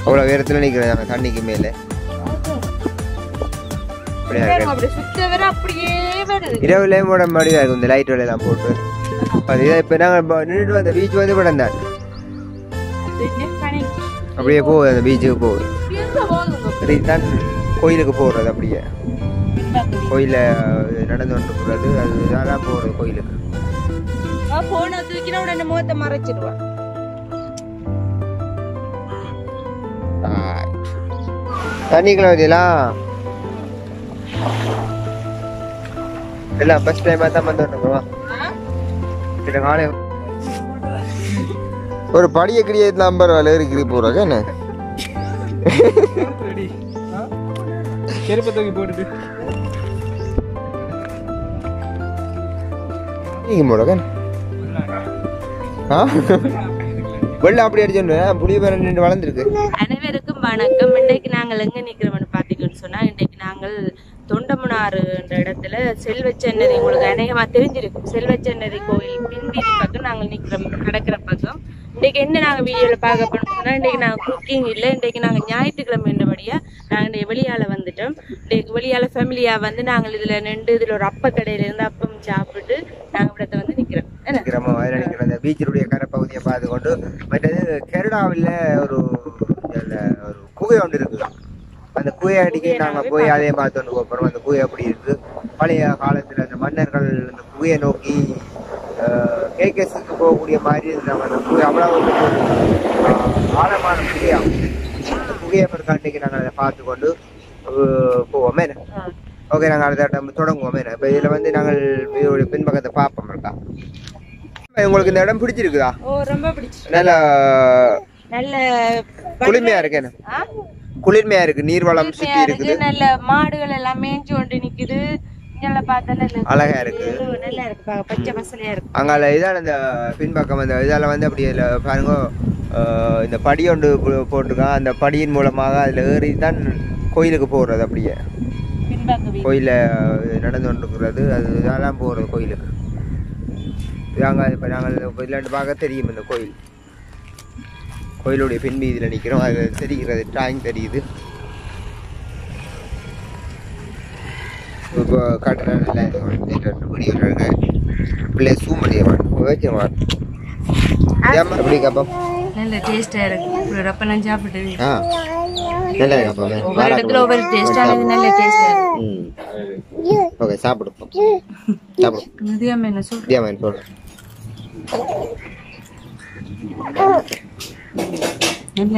அவ்வளோ உயரத்தில் நிற்கிறோம் நாங்கள் தண்ணிக்கு மேலே அப்படியா இருக்கு அப்படி சுத்த வர அப்படியே வருது இரவுலே மூட மாதிரியா இருக்கும் இந்த லைட் எல்லாம் போட்டு அது இதை இப்போ நாங்கள் நின்றுட்டு வந்த பீச் வந்து கூட தான் இது என்ன கணக்கு? அப்படியே போகுது அந்த பீச்சுக்கு போகுது எங்க போகுதுங்க? இதுதான் கோயிலுக்கு போகிறது அப்படியே பின்பாக்கு வீடு. கோயிலில் நடந்து கொண்டு போகிறது அது தான் போகிறது கோயிலுக்கு அவன் போனை தூக்கினா உடனே முகத்தை மறைச்சிடுவான் தண்ணிக்குள்ள வந்தீங்களா எல்லாம் ஃபர்ஸ்ட் டைமாக தான் வந்து வந்துருக்கோம் கிட்ட காலை ஒரு படிய கிடிய நம்பர் வேலை இருக்குது போறாங்க என்ன செருப்பை தூக்கி போட்டுட்டு நீங்க போறாங்க ஆ வெள்ள அப்படி அடிச்சு புளிய பேர நின்று வளர்ந்துருக்கு அனைவருக்கும் வணக்கம் இன்றைக்கு நாங்கள் எங்க நிக்கிறோம்னு பாத்தீங்கன்னு சொன்னா இன்றைக்கு நாங்கள் தொண்டமுனாறு என்ற இடத்துல செல்வச்சன்னதி உங்களுக்கு அநேகமா தெரிஞ்சிருக்கும் செல்வச்சன்னதி கோயில் பின்வீதி பக்கம் நாங்கள் நிக்கிறோம் கடற்கரை பக்கம் இன்றைக்கு என்ன நாங்க வீடியோல பார்க்க போனோம்னா இன்றைக்கு நாங்க குக்கிங் இல்லை இன்றைக்கு நாங்க ஞாயிற்றுக்கிழமை என்றபடியா நாங்க இன்றைக்கு வெளியால வந்துட்டோம் இன்றைக்கு வெளியால ஃபேமிலியா வந்து நாங்கள் இதுல நின்று இதுல ஒரு அப்ப கடையில இருந்து அப்பம் சாப்பிட்டு நாங்க இடத்த வந்து நிக்கிறோம் என்ன நிற்கிறோம் அதில் நிற்கிற அந்த பீச்சினுடைய கரைப்பகுதியை பார்த்து கொண்டு மற்றது கனடாவில் ஒரு இதுல ஒரு குகை ஒன்று இருக்குது அந்த குகை அடிக்க நாங்கள் போய் அதே பார்த்து கொண்டு போகிறோம் அந்த குகை எப்படி இருக்கு பழைய காலத்தில் அந்த மன்னர்கள் அந்த குகையை நோக்கி கேகேஸுக்கு போகக்கூடிய மாதிரி இருந்தாங்க அந்த குகை அவ்வளோ ஒரு, ஆஹ், ஆழமான குகையாகும் அந்த குகையை பிறக்காண்டிக்கு நாங்கள் அதை பார்த்து கொண்டு அஹ், போவோமே ஓகே நாங்கள் அடுத்த டைம் தொடங்குவோமே இப்போ இதில் வந்து நாங்கள் இதோட பின்பக்கத்தை பார்ப்போம் இருக்கா உங்களுக்கு இந்த இடம் பிடிச்சிருக்குதா ஓ ரொம்ப பிடிச்சி நல்லா நல்ல குளிர்மையா இருக்கு என்ன ஆ? குளிர்மையா இருக்கு நீர்வளம் சுத்தி குளிர்மையா இருக்குது இருக்கு நல்ல மாடுகள் எல்லாம் மேய்ஞ்சு கொண்டு நிக்குது இங்க பார்த்தா நல்ல அழகா இருக்கு நல்லா இருக்கு பாக்க பச்சை பசலையா இருக்கு அங்கால இதான இந்த பின்பக்கம் அந்த இதால வந்து அப்படி இதுல பாருங்க அஹ், இந்த படி ஒன்று போ- போட்டிருக்கான் அந்த படியின் மூலமாக அதில் ஏறி தான் கோயிலுக்கு போகிறது அப்படியே பின்பாக்க வீடு கோயிலில் நடந்து கொண்டிருக்கிறது அது இதெல்லாம் போகிறது கோயிலுக்கு நாங்கள் இப்போ நாங்கள் இதில் பார்க்க தெரியும் இந்த கோயில் கோயிலுடைய பின் வீதியில் நிற்கிறோம் அது தெரிகிறது டிராயிங் தெரியுது இப்போ காட்டுறேன் வீடியோ எடுங்க பிள்ளை சூம் பண்ணிடுவான் வச்சுருவான் ஏமா எப்படி கப்பம் நல்ல டேஸ்டா இருக்கு ரப்ப நான் சாப்பிட்டு ஆ நல்லா கப்பம் ஒவ்வொரு இடத்துல ஒவ்வொரு டேஸ்டானது நல்ல டேஸ்டா இருக்கு ம் ஓகே சாப்பிடுப்போம் சாப்பிடும் மதியம் என்ன சூப் தியாமன் போடுறேன் நல்ல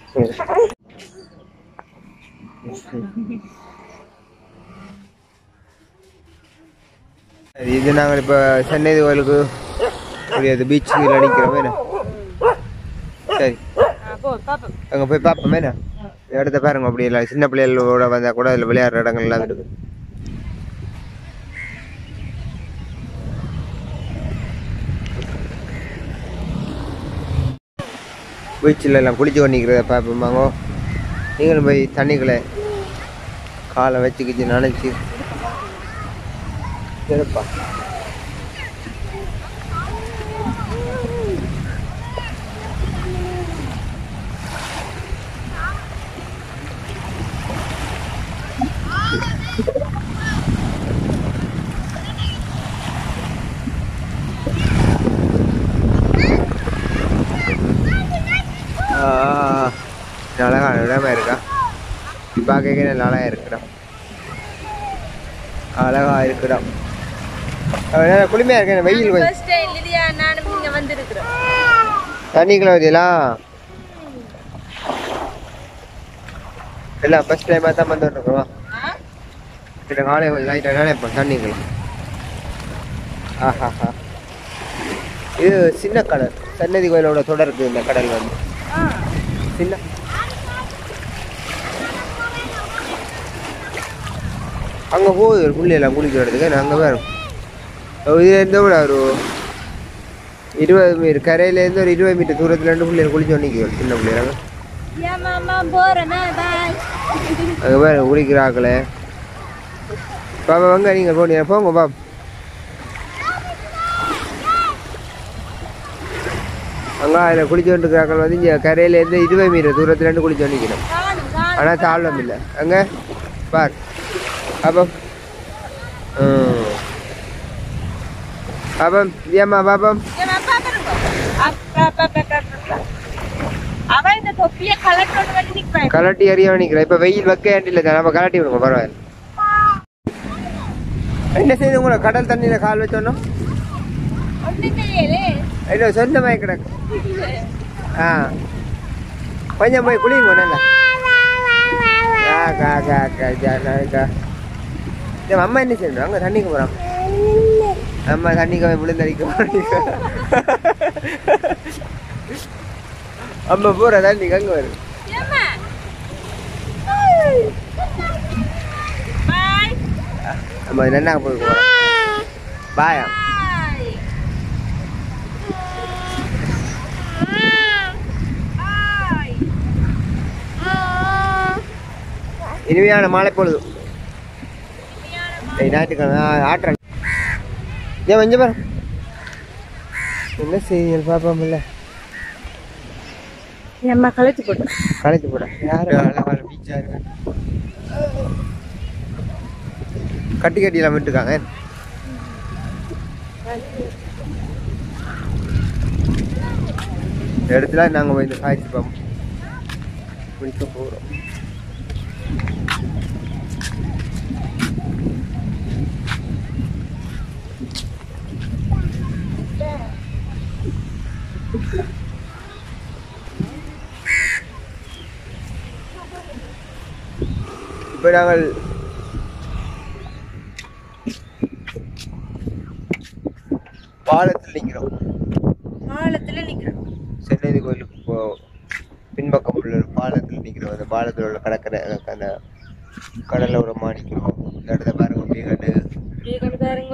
இது நாங்கள் இப்போ சென்னை கோயிலுக்கு முடியாது பீச் கீழே நிற்கிறோம் என்ன சரி போ பாப்போம் அங்கே போய் பார்ப்போம் என்ன இடத்த பாருங்க அப்படி இல்லை சின்ன பிள்ளைகளோட வந்தால் கூட அதில் விளையாடுற இடங்கள் எல்லாம் இருக்கு பீச்சில் எல்லாம் குளிச்சு கொண்டிருக்கிறத பார்ப்போமாங்கோ நீங்களும் போய் தண்ணிக்குள்ளே காலை வச்சுக்கிச்சு நினச்சி சிறப்பா ஆ, அழகா இடமா இருக்கா பார்க்க நல்ல அழகா இருக்குடா அழகா இருக்குடா அஹ் நல்லா குளுமையா இருக்கு வெயில் கொஞ்சம் ஃபர்ஸ்ட் டைம் லிதியா நானும் இங்க வந்திருக்கிறோம் தண்ணிக்குள்ள வந்தீங்களா இல்லை ஃபர்ஸ்ட் டைமாக தான் வந்து இருக்கோம் கிட்ட காலை லைட்டாக நினைப்போம் தண்ணிக்குள்ள ஆஹாஹா இது சின்ன கடல் சன்னதி கோயிலோட தொடருக்கு இந்த கடல் வந்து சின்ன அங்கே போகுது ஒரு புள்ளியெல்லாம் குளிக்கிறதுக்கு நாங்கள் வேணும் இது இருந்து விட ஒரு இருபது மீட்டர் கரையிலேருந்து ஒரு இருபது மீட்டர் தூரத்துல இருந்து பிள்ளைங்க குளிச்சு நிற்கும் சின்ன பிள்ளைங்க மாமா போறேன்னா பாய் அங்கே பாருங்க குளிக்கிறாங்களே பாப்பா வாங்க நீங்கள் போனீங்க போங்க பாப்பா அங்கே அதில் குளிச்சுட்டு இருக்கிறாங்க வந்து இங்கே கரையில இருந்து இருபது மீட்டர் தூரத்துல இருந்து குளிச்சு நிற்கணும் ஆனால் தாழ்வம் இல்லை அங்கே பார் அப்போ ம். பாப்பம் ஏம்மா பாப்பம் அவன் இந்த தொப்பிய கலட்டோட வந்து நிப்பான் கலட்டி அறிய நிற்கிறேன் இப்போ வெயில் வைக்க வேண்டியில்லை தான் நம்ம கலட்டி விடுங்க பரவாயில்ல என்ன செய்யுது உங்களை கடல் தண்ணியில் கால் வச்சோன்னோ ஒண்ணும் செய்யலே என்ன சொந்தமாய் கிடக்கு ஆ கொஞ்சம் போய் குளிங்க நல்லா கா கா கா கா ஜா கா கா இந்த அம்மா என்ன செய்யணும் அங்கே தண்ணிக்கு போகிறோம் அம்மா தண்ணிக்கு போய் விழுந்தடிக்க போறீங்க அம்மா போகிற தண்ணிக்கு அங்கே வரும் ஏம்மா பாய் நம்ம என்ன போய் போகிறோம் பாயா பாய் பாய் இனிமையான மாலை பொழுது ஏய், ஞாயிற்றுக்கிழமை ஆ, ஆட்டுறேன் ஏன் கொஞ்சம் பாரு என்ன செய்திகள் பார்ப்போம் இல்லை அம்மா கழுத்து போட்டு கலைச்சு போட யாரு அழகான பீச்சா இருக்கு கட்டி கட்டியெல்லாம் விட்டுருக்காங்க இந்த இடத்துல நாங்கள் போய் இந்த காய்ச்சி பாம்பு குளிக்க போகிறோம் இப்போ நாங்கள் பாலத்தில் நிற்கிறோம் பாலத்துல நிக்கிறோம் சென்னை கோயிலுக்கு போ பின்பக்கம் உள்ள ஒரு பாலத்தில் நிற்கிறோம் அந்த பாலத்தில் உள்ள கடற்கரை அந்த கடலில் ஒரு மாணிக்கிறோம் இந்த இடத்த பாருங்க அப்படியே கண்டு இப்படியே கண்டு பாருங்க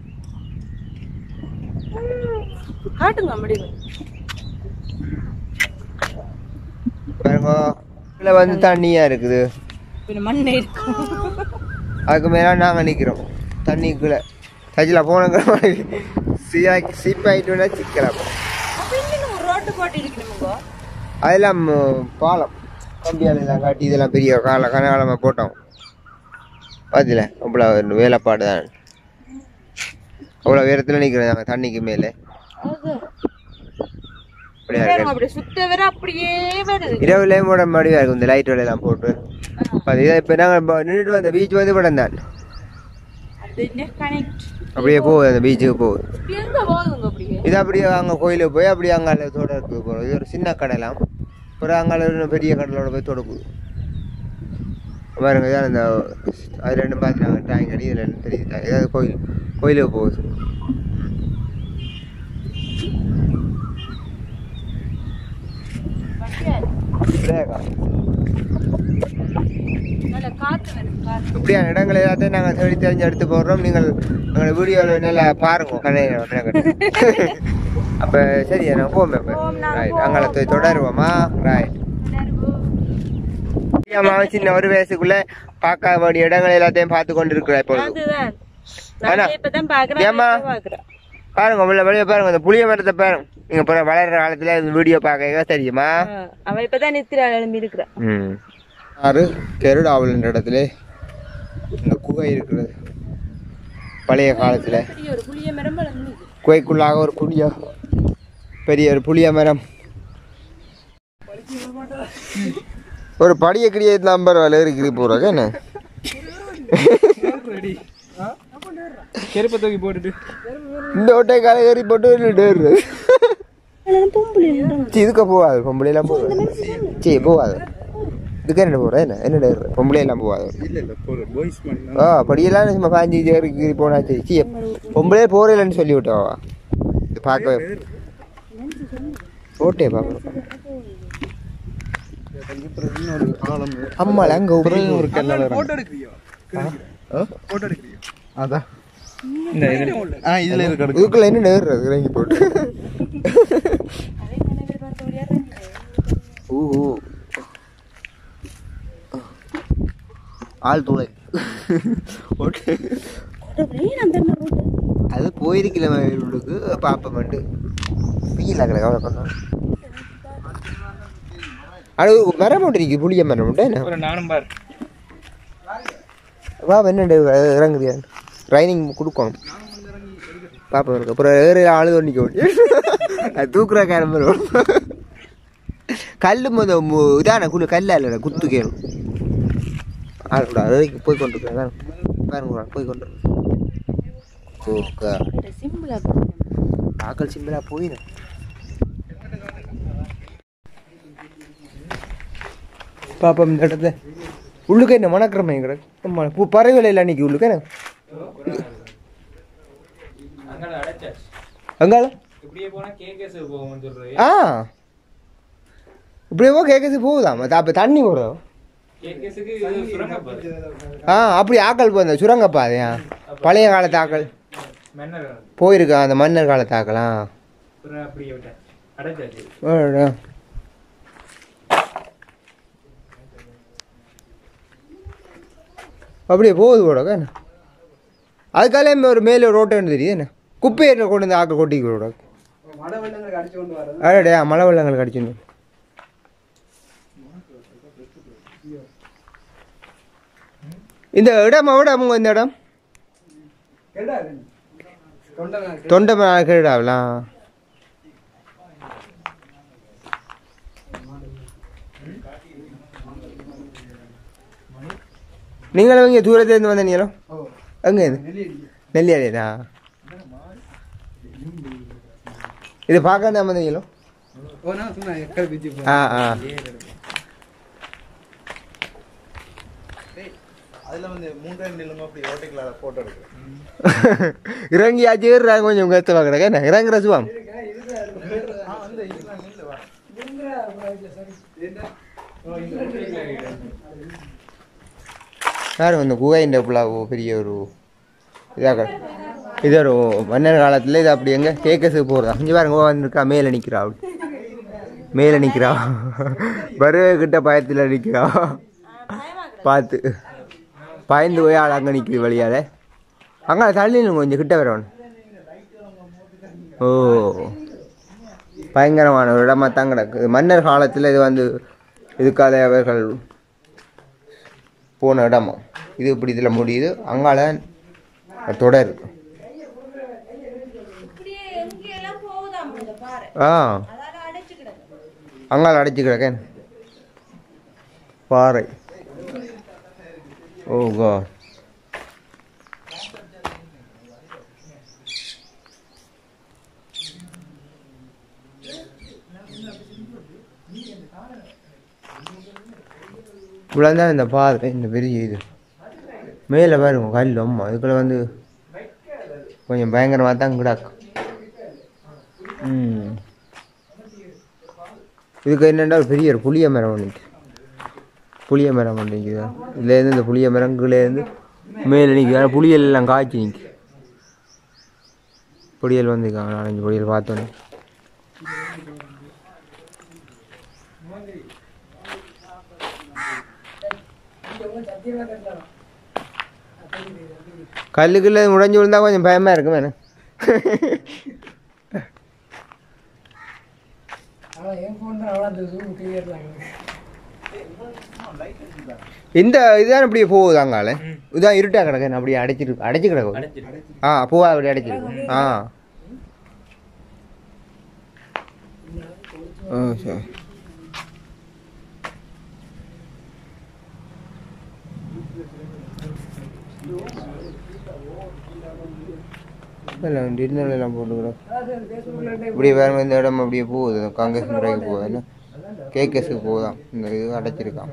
காட்டுங்க முடிவு பாருங்க இதில் வந்து தண்ணியாக இருக்குது பின்ன மண்ணே இருக்கும் அதுக்கு மேலே நாங்கள் நிற்கிறோம் தண்ணிக்குள்ளே சஜில் போனங்கிற மாதிரி சீயா சீப்பாயிட்டு சிக்கலாம் அப்ப இன்னும் ஒரு ரோட்டு போட்டு இருக்கணுமுங்க அதெல்லாம் ம், பாலம் கம்பியால் எல்லாம் காட்டி இதெல்லாம் பெரிய கால கனகாலமாக போட்டோம் பார்த்தில அவ்வளோ ஒரு வேலைப்பாடு தான் அவ்வளோ உயரத்தில் நிற்கிறோம் நாங்கள் தண்ணிக்கு மேலே அது அப்படியா பாருங்க, இருக்கு அப்படி சுத்த வர அப்படியே வருது இரவுலேயும் போட முடியா இருக்கும் இந்த லைட் எல்லாம் போட்டு அது இதை இப்போ நாங்கள் நின்றுட்டு வந்த பீச் வந்து படம் தான் அது என்ன கனெக்ட் அப்படியே போகுது அந்த பீச்சுக்கு போகுது எங்க போகுதுங்க அப்படியே இது அப்படியே அங்கே கோயிலுக்கு போய் அப்படியே அங்கால தொடருக்கு போகிறோம் இது ஒரு சின்ன கடைலாம் ஒரு அங்கால ஒரு பெரிய கடலோட போய் தொடக்குது பாருங்க இதான் இந்த அது ரெண்டும் பார்த்துட்டாங்க டேங்க் அடி இதில் ரெண்டும் தெரியுது ஏதாவது கோயில் கோயிலுக்கு போகுது இல்லையாக்கா? நல்ல காத்து வருது காத்து இப்படியான இடங்கள் எல்லாத்தையும் நாங்கள் தேடி தெரிஞ்சு எடுத்து போடுறோம் நீங்கள் எங்களோட வீடியோவில் நல்லா பாருங்க கடையில் அப்போ சரி நாங்கள் போவோம் இப்போ போவோம், நாங்க ரைட் அங்கே போய் தொடருவோமா ரைட் அம்மா சின்ன ஒரு வயசுக்குள்ள பார்க்க வேண்டிய இடங்கள் எல்லாத்தையும் பார்த்து கொண்டு இருக்கிறா இப்பொழுது அதுதான் ஆனா, நான் இப்பதான் பாக்குறேன் ஏம்மா? இப்ப பாக்குறேன் பாருங்க உள்ள வெளியே பாருங்க இந்த புளிய மரத்தை பாருங்க நீங்க அப்புறம் வளர்ற காலத்துல இந்த வீடியோ பார்க்க தெரியுமா ஆ, அவ இப்பதான் நித்திர எழும்பி இருக்கிறா ம் ஆறு கெருடாவல் என்ற இடத்துல இந்த குகை இருக்கிறது பழைய காலத்துல பெரிய ஒரு புளிய மரம் வளர்ந்து குகைக்குள்ளாக ஒரு புளிய பெரிய ஒரு புளிய மரம் ஒரு படிய கிடிய நம்பர் வேலை இருக்குது போறாங்க என்ன செருப்பை தூக்கி போட்டுட்டு இந்த ஓட்டை காலை ஏறி போட்டு டேரு இதுக்க போகாது பொம்பளை எல்லாம் போகாது சரி போகாது இதுக்கு என்ன போற என்ன என்ன டேரு பொம்பளை எல்லாம் போகாது இல்ல இல்ல போற பாய்ஸ் பண்ணி ஆ படியெல்லாம் சும்மா பாஞ்சு ஏறி கீறி போனா சரி சீ பொம்பளே போறேன்னு சொல்லி விட்டாவா இது பார்க்க ஓட்டே பார்க்கணும் இன்னொரு காலம் அம்மால அங்க ஒரு ஒரு கல்லால போட்டோ எடுக்கிறியோ போட்டோ எடுக்கிறியோ அதான் இந்த இதுல ஆ இதுல இருக்கு இதுக்குள்ள என்ன நேர்றது இறங்கி போட்டு ஊ ஊ. ஆள் துளை ஓட்டு அது போயிருக்கல உள்ளுக்கு பாப்பமெண்டு வெயில் ஆகல கவலை பண்ண அது மரம் மட்டும் இருக்கு புளிய மரம் மட்டும் என்ன ஒரு நானும் பார் வா என்னண்டு இறங்குறியா ட்ரைனிங் கொடுக்கணும் பாப்பா இருக்கு அப்புறம் ஏறு ஆளு ஒன்றிக்க அது தூக்குற காரம் வரும் கல் முத மு- இதான குழு கல்லா இல்லை குத்து கேளும் ஆளோட அதுக்கு போய் கொண்டு இருக்கேன் பாருங்க போய் கொண்டு ஓகே சிம்பிளா ஆக்கள் சிம்பிளா போயிடும் பாப்பா இந்த இடத்துல உள்ளுக்க என்ன மணக்கிறமே கிடக்கு ஆமா, பூ பறவைகள் இல்லை அன்னைக்கு உள்ளுக்க என்ன அங்கே அடைச்சாச்சு அங்கால இப்படியே போனா கேகேஸ் போகும்னு சொல்றது ஆ இப்படியே கேட்கறது போகுதாம் அப்போ தண்ணி வரும் கேகேஸுக்கு சுரங்கப்பாதை ஆ அப்படி ஆக்கள் போந்த சுரங்கப்பாதை ஆ பழைய காலத்து ஆக்கள் மன்னர் போயிருக்கா அந்த மன்னர் காலத்து ஆக்கலாம் அப்புறம் அப்படியே விட்டேன் அடைச்சாச்சு அப்படியே போகுது போடக்க என்ன அதுக்காலே ஒரு மேலே ரோட்டை தெரியுது என்ன குப்பையை கொண்டு வந்து ஆக்க கொட்டி போட மழை வெள்ளங்களுக்கு அடிச்சு கொண்டு வர அடடே மழை வெள்ளங்கள் கடிச்சுன்னு இந்த இடம் எவ்வளோ அவங்க இந்த இடம் தொண்டை தொண்டை கேடாவலாம் நீங்களும் இங்கே தூரத்துலேருந்து வந்த நீங்களும் ஓ எங்கே இது நெல்லியடி நெல்லியாடியா இது பார்க்க தான் வந்தீங்களோ ஓ நான் சொன்னேன் எக்கல் பிச்சு ஆ ஆ அதுல வந்து மூன்றாயிரம் நிலமா அப்படி ஓட்டைக்கல போட்டோ எடுக்கிறேன் இறங்கியாச்சு ஏறுறாங்க கொஞ்சம் கத்த பார்க்குறாங்க என்ன இறங்குற சுவாம் யார் இந்த குகையின் புலாவோ பெரிய ஒரு இதாக இது ஒரு மன்னர் காலத்தில் இது அப்படி எங்க கேக்கஸுக்கு போகிறதா இங்கே பாருங்க ஓ வந்திருக்கா மேலே நிற்கிறா அப்படி மேலே நிற்கிறா பருவ கிட்ட பயத்தில் நிற்கிறா பார்த்து பயந்து போய் ஆள் அங்கே நிற்குது வழியால அங்கே தள்ளி கொஞ்சம் கிட்ட வரணும் ஓ பயங்கரமான ஒரு இடமா தான் கிடக்கு மன்னர் காலத்தில் இது வந்து இதுக்காக அவர்கள் போன இடமா இது இப்படி இதில் முடியுது அங்கால தொடர் இப்படியே எங்கெல்லாம் போகுதாம் இந்த பாறை ஆ அதால அடைச்சு கிடக்கு அங்கால அடைச்சு கிடக்கேன் பாறை ஓ கா இவ்வளோதான் இந்த பாதை இந்த பெரிய இது மேலே பாருங்க கல் அம்மா இதுக்குள்ள வந்து கொஞ்சம் பயங்கரமாக தான் கிடக்கும் ம் இதுக்கு என்னென்னா ஒரு பெரிய ஒரு புளிய மரம் ஒன்று நிற்குது புளிய மரம் ஒன்று நிற்குது இதுலேருந்து இந்த புளிய மரம் கீழேருந்து மேலே நிற்குது ஆனால் புளியல் எல்லாம் காய்ச்சி நிற்குது பொடியல் வந்துருக்காங்க நாலஞ்சு பொடியல் பார்த்தோன்னே கல்லுக்குள்ள முடைஞ்சு விழுந்தா கொஞ்சம் பயமா இருக்கும் வேணும் இந்த இதுதான் இப்படியே போகுது அங்கால இதுதான் இருட்டா கிடக்கு அப்படியே அடைச்சிருக்கு அடைச்சு கிடக்கும் அடைச்சிருக்கு ஆ பூவா அப்படி அடைச்சிருக்கு ஆ ஓ சரி இல்லை இருந்தாலும் எல்லாம் போட்டுக்கிறோம் இப்படியே வேற இந்த இடம் அப்படியே போகுது காங்கிரஸ் முறைக்கு போகுது என்ன கேகேஸுக்கு போகுதான் இந்த இது அடைச்சிருக்கான்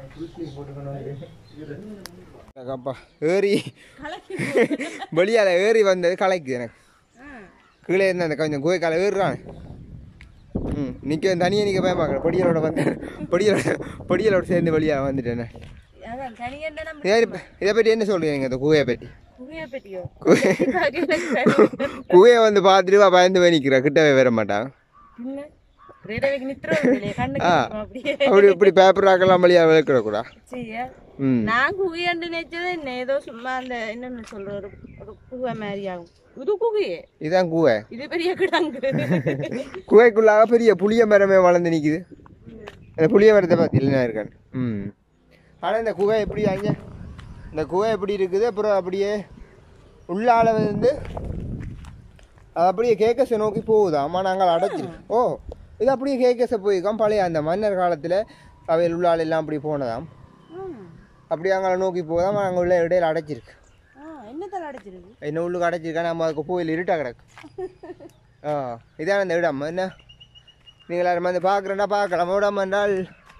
அப்பா ஏறி வெளியால ஏறி வந்தது கலைக்குது எனக்கு கீழே இருந்து அந்த கொஞ்சம் கோய் காலை ஏறுறான் ம் நிற்க தனியாக நிற்க பயமாக்கிறேன் பொடியலோட வந்தேன் பொடியலோட பொடியலோட சேர்ந்து வெளியாக வந்துட்டேன் அதான் தனியன்னா நம்ம இதை ப- இதை பற்றி என்ன சொல்றீங்க இந்த குகையை பற்றி புகைய பற்றியோ குகையை வந்து பார்த்துட்டு அவ பயந்து போய் நிற்கிறா கிட்டவே வர மாட்டான் என்ன ரேடியோவுக்கு நித்திரம் இல்லையே, கண்ணுக்கு ஆ. நிக்கும் அப்படியே அப்படி இப்படி பேப்பர் ஆக்கலாம் வழியா விளக்கிடக்கூடா சரியா? ம் நான் குகையாண்டு நினைச்சது என்ன ஏதோ சும்மா அந்த என்னன்னு சொல்ற ஒரு ஒரு குகை மாதிரி ஆகும் இது குகையே இதான் கூவை இது பெரிய கிடங்கு குகைக்குள்ளாக பெரிய புளிய மரமே வளர்ந்து நிக்குது அந்த புளிய மரத்தை பார்த்து இல்லைன்னா இருக்கான்னு ம் ஆனால் இந்த குகை எப்படி அங்க இந்த குகை எப்படி இருக்குது அப்புறம் அப்படியே உள்ளால வந்து அது அப்படியே கேக்கஸை நோக்கி போகுது அம்மா நாங்கள் அடைச்சிருக்கோம் ஓ இது அப்படியே கேக்கஸை போயிருக்கோம் பழைய அந்த மன்னர் காலத்தில் அவையில் உள்ளால எல்லாம் அப்படி போனதாம் அப்படியே அங்கே நோக்கி போதாம் அங்கே உள்ள இடையில அடைச்சிருக்கு என்னத்தால் அடைச்சிருக்கு என்ன உள்ளுக்கு அடைச்சிருக்கா நம்ம அதுக்கு கோயில் இருட்டா கிடக்கு ஆ இதான் அந்த இடம் என்ன நீங்கள் எல்லாரும் வந்து பார்க்குறேன்னா பார்க்கலாம் இடம் என்றால்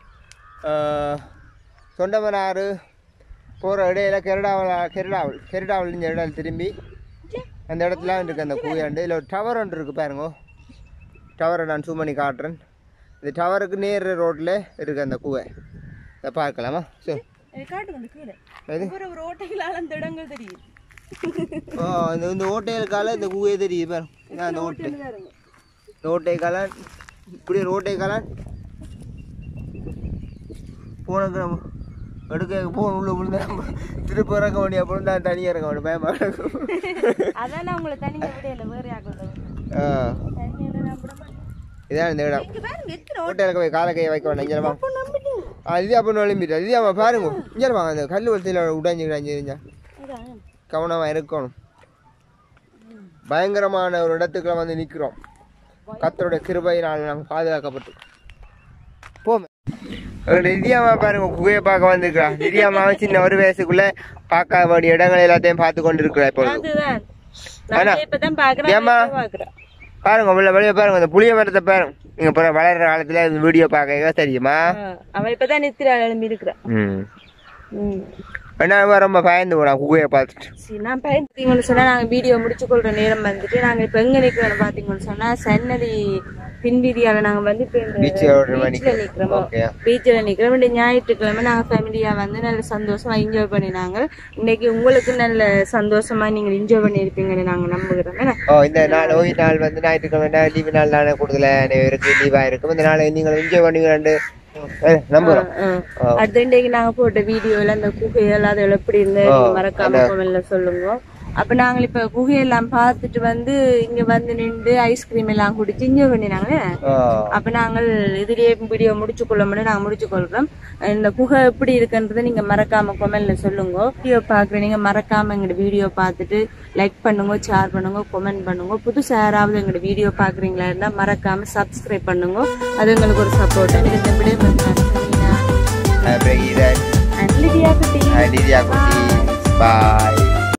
தொண்டமனாறு போகிற இடையில கெரடாவல் கெரடாவல் கெரடாவல் இந்த இடம் திரும்பி அந்த இடத்துல இருக்கு அந்த கூயாண்டு இதில் ஒரு டவர் ஒன்று இருக்குது பாருங்க டவரை நான் zoom பண்ணி காட்டுறேன் இந்த டவருக்கு நேர் ரோட்டில் இருக்குது அந்த கூவை இதை பார்க்கலாமா சரி காட்டுங்க கீழே எது ஒரு ஒரு ஓட்டைகளால் அந்த இடங்கள் தெரியுது ஓ இந்த இந்த ஓட்டைகளுக்கால இந்த கூவே தெரியுது பாருங்க இதான் அந்த ஓட்டை இந்த ஓட்டை காலான் இப்படி ஒரு ஓட்டை காலான் போனக்கு நம்ம எடுக்க போன உள்ள விழுந்தா திருப்பி இறக்க வேண்டிய அப்புறம் தான் தனியாக இறக்க வேண்டிய பயமா இருக்கும் அதான் நான் உங்களை தனியாக விடையில வேறு ஆக்கிறது ஆ, இதான் இந்த இடம் இங்க பாருங்க எத்தனை ஓட்டையில போய் காலை கையை வைக்க வேண்டாம் இங்கே வாங்க ஆ இது அப்போ நொழிம்பிட்டு இது அவன் பாருங்க இங்கே வாங்க அந்த கல் வளர்ச்சியில் உடைஞ்சு உடைஞ்சு இருந்தா அதான். கவனமாக இருக்கணும் பயங்கரமான ஒரு இடத்துக்குள்ள வந்து நிற்கிறோம் கத்தருடைய கிருபையினால் நாங்கள் பாதுகாக்கப்பட்டு போமே நிதியாமா பாருங்க குகையை பார்க்க வந்திருக்கிறா நிதியாமாவை சின்ன ஒரு வயசுக்குள்ள பார்க்க வேண்டிய இடங்கள் எல்லாத்தையும் பார்த்து கொண்டு இருக்கிறா இப்பொழுது அதுதான் ஆனா, நான் இப்பதான் பாக்குறேன் ஏம்மா? பாக்குறேன் பாருங்க உள்ள வெளியே பாருங்க இந்த புளிய மரத்தை பாருங்க நீங்க அப்புறம் வளர்ற காலத்துல இந்த வீடியோ பார்க்க தெரியுமா அவ இப்பதான் நித்திர எழும்பி இருக்கிறான் ம் ம் என்ன ரொம்ப பயந்து போனா குகையை பார்த்துட்டு சரி நான் பார்த்தீங்கன்னு சொன்னா நாங்க வீடியோ முடிச்சு கொள்ற நேரம் வந்துட்டு நாங்க இப்ப எங்க நிக்கிறோம் பாத்தீங்கன்னு சொன்னா சன்னதி பின்வீதியால நாங்க வந்து இப்ப இந்த Beach ல ஒரு பீச்ல மணிக்கு. நிக்கிறோம் Okay. பீச்ல நிக்கிறோம் இந்த ஞாயிற்றுக்கிழமை நாங்க ஃபேமிலியா வந்து நல்ல சந்தோஷமா என்ஜாய் பண்ணினாங்க இன்னைக்கு உங்களுக்கு நல்ல சந்தோஷமா நீங்க என்ஜாய் பண்ணிருப்பீங்கன்னு நாங்க நம்புகிறோம் என்ன? ஓ இந்த நாள் ஓய்வு நாள் வந்து ஞாயிற்றுக்கிழமை லீவு நாள் தானே கூடுதலாக இருக்கு லீவா இருக்கும் இந்த நாளை நீங்கள் என்ஜாய் பண்ணுவீங்கன்னு அஹ், நம்புறோம் ஆ. அடுத்த இன்றைக்கு நாங்க போட்ட வீடியோல அந்த குகையெல்லாம் அது எப்படி இருந்து மறக்காம கமெண்ட்ல சொல்லுங்க அப்ப நாங்க இப்ப குகையெல்லாம் பார்த்துட்டு வந்து இங்க வந்து நின்று ஐஸ்கிரீம் எல்லாம் குடிச்சு என்ஜாய் பண்ணினாங்களே ஓ அப்ப நாங்கள் இதுலயே வீடியோ முடிச்சு கொள்ளோம்னு நாங்க முடிச்சு கொள்றோம் இந்த குகை எப்படி இருக்குன்றதை நீங்க மறக்காம கொமெண்ட்ல சொல்லுங்க வீடியோ பாக்குற நீங்க மறக்காம எங்களோட வீடியோ பார்த்துட்டு லைக் பண்ணுங்க ஷேர் பண்ணுங்க கொமெண்ட் பண்ணுங்க புதுசா யாராவது எங்களோட வீடியோ பாக்குறீங்களா இருந்தா மறக்காம சப்ஸ்கிரைப் பண்ணுங்க அது எங்களுக்கு ஒரு சப்போர்ட் எனக்கு இந்த விட அப்புறம் இதை அண்ட் லிடியா குட்டி லிதியா குட்டி பாய்